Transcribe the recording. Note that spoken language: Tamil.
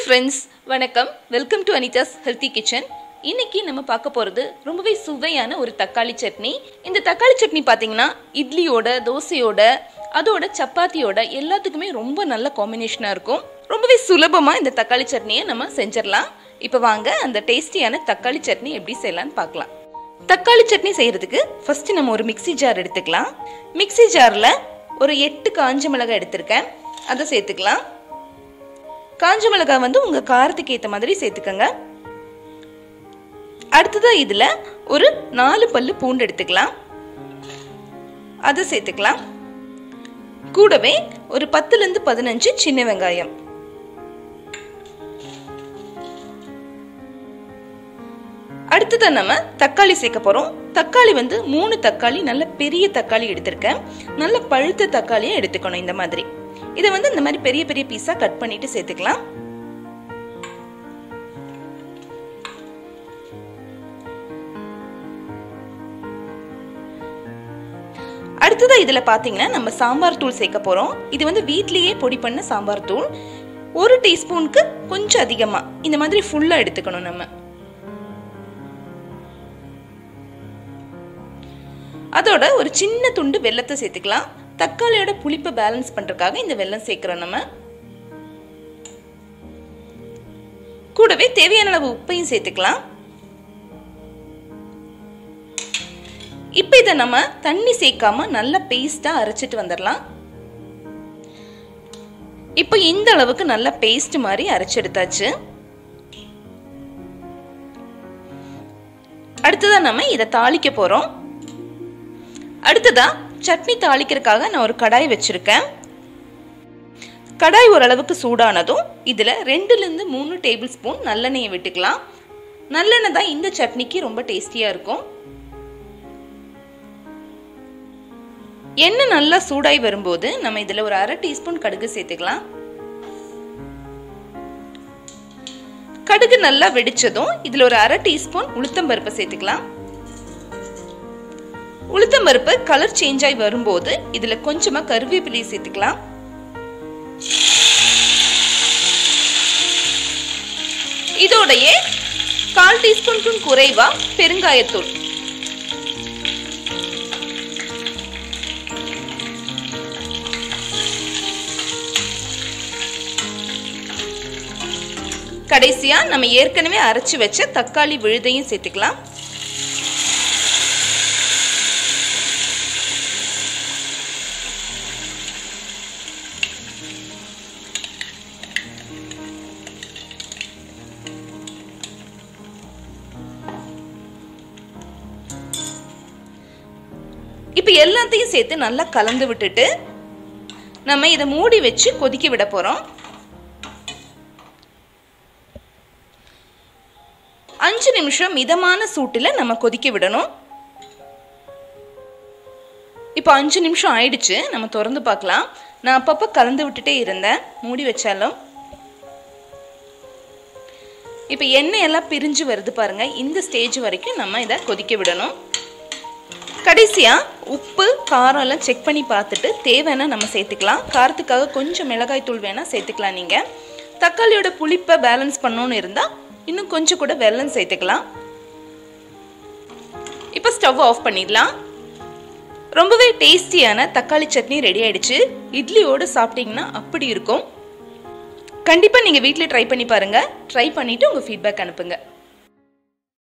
ஃப்ரெண்ட்ஸ் வணக்கம் welcome to Anitha's healthy kitchen இன்னைக்கு நம்ம பார்க்க போகிறது ரொம்பவே சுவையான ஒரு தக்காளி சட்னி இந்த தக்காளி சட்னி பார்த்தீங்கன்னா இட்லியோட தோசையோட அதோட சப்பாத்தியோட எல்லாத்துக்குமே ரொம்ப நல்ல காம்பினேஷனாக இருக்கும் ரொம்பவே சுலபமாக இந்த தக்காளி சட்னியை நம்ம செஞ்சிடலாம் இப்போ வாங்க அந்த டேஸ்டியான தக்காளி சட்னி எப்படி செய்யலாம்னு பார்க்கலாம் தக்காளி சட்னி செய்யறதுக்கு ஃபர்ஸ்ட் நம்ம ஒரு மிக்ஸி ஜார் எடுத்துக்கலாம் மிக்ஸி ஜாரில் ஒரு எட்டு காஞ்ச மிளகாய் எடுத்திருக்கேன் அதை சேர்த்துக்கலாம் காஞ்ச மிளகாய் வந்து உங்கள் காரத்துக்கு ஏற்ற மாதிரி சேர்த்துக்கோங்க அடுத்ததாக இதில் ஒரு நாலு பல்லு பூண்டு எடுத்துக்கலாம் அதை சேர்த்துக்கலாம் கூடவே ஒரு பத்துலேருந்து பதினஞ்சு சின்ன வெங்காயம் அடுத்ததான் நம்ம தக்காளி சேர்க்க போறோம் தக்காளி வந்து மூணு தக்காளி நல்ல பெரிய தக்காளி எடுத்திருக்கேன் நல்ல பழுத்த தக்காளியை எடுத்துக்கணும் இந்த மாதிரி இதை வந்து இந்த மாதிரி பெரிய பெரிய பீஸா கட் பண்ணிட்டு சேர்த்துக்கலாம் அடுத்ததா இதுல பாத்தீங்கன்னா நம்ம சாம்பார் தூள் சேர்க்க போறோம் இது வந்து வீட்லயே பொடி பண்ண சாம்பார் தூள் ஒரு டீஸ்பூனுக்கு கொஞ்சம் அதிகமா இந்த மாதிரி ஃபுல்லா எடுத்துக்கணும் நம்ம அதோட ஒரு சின்ன துண்டு வெள்ளத்தை சேர்த்துக்கலாம் தக்காளியோட புளிப்பை பேலன்ஸ் பண்றதுக்காக இந்த வெள்ளம் சேர்க்கிறோம் நம்ம கூடவே தேவையான அளவு உப்பையும் சேர்த்துக்கலாம் இப்போ இதை நம்ம தண்ணி சேர்க்காம நல்லா பேஸ்டா அரைச்சிட்டு வந்துடலாம் இப்போ இந்த அளவுக்கு நல்ல பேஸ்ட் மாதிரி அரைச்சு எடுத்தாச்சு அடுத்ததா நம்ம இதை தாளிக்க போறோம் அடுத்ததா சட்னி தாளிக்கிறதுக்காக நான் ஒரு கடாய் வச்சிருக்கேன் கடாய் ஓரளவுக்கு சூடானதும் இதில் ரெண்டுலேருந்து மூணு டேபிள் ஸ்பூன் நல்லெண்ணெயை விட்டுக்கலாம் நல்லெண்ணெய் தான் இந்த சட்னிக்கு ரொம்ப டேஸ்டியாக இருக்கும் எண்ணெய் நல்லா சூடாய் வரும்போது நம்ம இதில் ஒரு அரை டீஸ்பூன் கடுகு சேர்த்துக்கலாம் கடுகு நல்லா வெடிச்சதும் இதில் ஒரு அரை டீஸ்பூன் உளுத்தம்பருப்பை சேர்த்துக்கலாம் உளுத்தம் பருப்பு கலர் சேஞ்ச் ஆகி வரும்போது இதுல கொஞ்சமா கருவேப்பிலையை சேர்த்துக்கலாம் இதோடைய கால் டீஸ்பூனுக்கும் குறைவா பெருங்காயத்தூள் கடைசியா நம்ம ஏற்கனவே அரைச்சு வச்ச தக்காளி விழுதையும் சேர்த்துக்கலாம் இப்போ எல்லாத்தையும் சேர்த்து நல்லா கலந்து விட்டுட்டு நம்ம இதை மூடி வச்சு கொதிக்க விட போகிறோம் அஞ்சு நிமிஷம் மிதமான சூட்டில் நம்ம கொதிக்க விடணும் இப்போ அஞ்சு நிமிஷம் ஆயிடுச்சு நம்ம திறந்து பார்க்கலாம் நான் அப்பப்போ கலந்து விட்டுட்டே இருந்தேன் மூடி வச்சாலும் இப்போ எண்ணெய் எல்லாம் பிரிஞ்சு வருது பாருங்க இந்த ஸ்டேஜ் வரைக்கும் நம்ம இதை கொதிக்க விடணும் கடைசியாக உப்பு காரம் எல்லாம் செக் பண்ணி பார்த்துட்டு தேவைன்னா நம்ம சேர்த்துக்கலாம் காரத்துக்காக கொஞ்சம் மிளகாய் தூள் வேணால் சேர்த்துக்கலாம் நீங்கள் தக்காளியோட புளிப்பை பேலன்ஸ் பண்ணணும்னு இருந்தால் இன்னும் கொஞ்சம் கூட வெல்லம் சேர்த்துக்கலாம் இப்போ ஸ்டவ் ஆஃப் பண்ணிடலாம் ரொம்பவே டேஸ்டியான தக்காளி சட்னி ரெடி ஆயிடுச்சு இட்லியோடு சாப்பிட்டீங்கன்னா அப்படி இருக்கும் கண்டிப்பாக நீங்கள் வீட்டில் ட்ரை பண்ணி பாருங்கள் ட்ரை பண்ணிவிட்டு உங்கள் ஃபீட்பேக் அனுப்புங்க